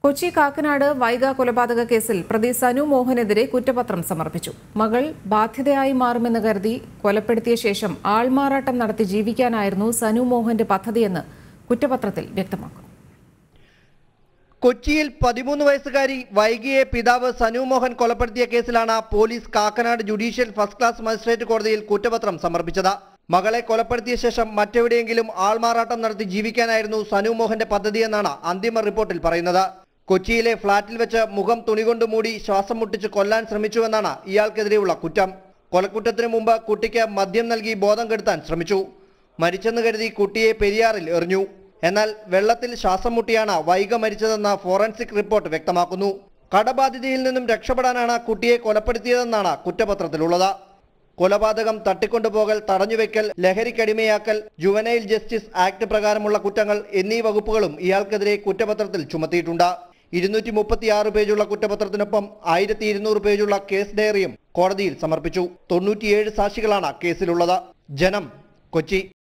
കൊച്ചി കാക്കനാട് വൈഗ കൊലപാതക കേസിൽ പ്രതി സനു മോഹനെതിരെ കുറ്റപത്രം സമർപ്പിച്ചു മകൾ ബാധ്യതയായി മാറുമെന്ന് കരുതി കൊലപ്പെടുത്തിയ ശേഷം ആൾമാറാട്ടം നടത്തി ജീവിക്കാനായിരുന്നു സനു മോഹന്റെ പദ്ധതിയെന്ന് കുറ്റപത്രത്തിൽ വ്യക്തമാക്കുന്നു കൊച്ചിയിൽ പതിമൂന്ന് വയസ്സുകാരി വൈകിയെ പിതാവ് സനു മോഹൻ കൊലപ്പെടുത്തിയ കേസിലാണ് police Kakkanad judicial first class magistrate കോടതിയിൽ കുറ്റപത്രം സമർപ്പിച്ചത് മകളെ കൊലപ്പെടുത്തിയ ശേഷം മറ്റെവിടെയെങ്കിലും ആൾമാറാട്ടം നടത്തി ജീവിക്കാനായിരുന്നു സനു മോഹന്റെ പദ്ധതിയെന്നാണ് അന്തിമ റിപ്പോർട്ടിൽ പറയുന്നത് കൊച്ചിയിലെ ഫ്ളാറ്റിൽ വെച്ച് മുഖം തുണികൊണ്ട് മൂടി ശ്വാസം മുട്ടിച്ച് കൊല്ലാൻ ശ്രമിച്ചുവെന്നാണ് ഇയാൾക്കെതിരെയുള്ള കുറ്റം കൊലക്കുറ്റത്തിനു മുമ്പ് കുട്ടിക്ക് മദ്യം നൽകി ബോധം കെടുത്താൻ ശ്രമിച്ചു മരിച്ചെന്ന് കരുതി കുട്ടിയെ പെരിയാറിൽ എറിഞ്ഞു എന്നാൽ വെള്ളത്തിൽ ശ്വാസം മുട്ടിയാണ് വൈക മരിച്ചതെന്ന് ഫോറൻസിക് റിപ്പോർട്ട് വ്യക്തമാക്കുന്നു കടബാധിതയിൽ നിന്നും രക്ഷപ്പെടാനാണ് കുട്ടിയെ കൊലപ്പെടുത്തിയതെന്നാണ് കുറ്റപത്രത്തിലുള്ളത് കൊലപാതകം തട്ടിക്കൊണ്ടുപോകൽ തടഞ്ഞുവെക്കൽ ലഹരിക്കടിമയാക്കൽ ജുവനൈൽ ജസ്റ്റിസ് ആക്ട് പ്രകാരമുള്ള കുറ്റങ്ങൾ എന്നീ വകുപ്പുകളും ഇയാൾക്കെതിരെ കുറ്റപത്രത്തിൽ ചുമത്തിയിട്ടുണ്ട് ഇരുന്നൂറ്റി മുപ്പത്തിയാറ് പേജുള്ള കുറ്റപത്രത്തിനൊപ്പം ആയിരത്തി ഇരുന്നൂറ് പേജുള്ള കേസ് ഡയറിയും കോടതിയിൽ സമർപ്പിച്ചു തൊണ്ണൂറ്റിയേഴ് സാക്ഷികളാണ് കേസിലുള്ളത് ജനം കൊച്ചി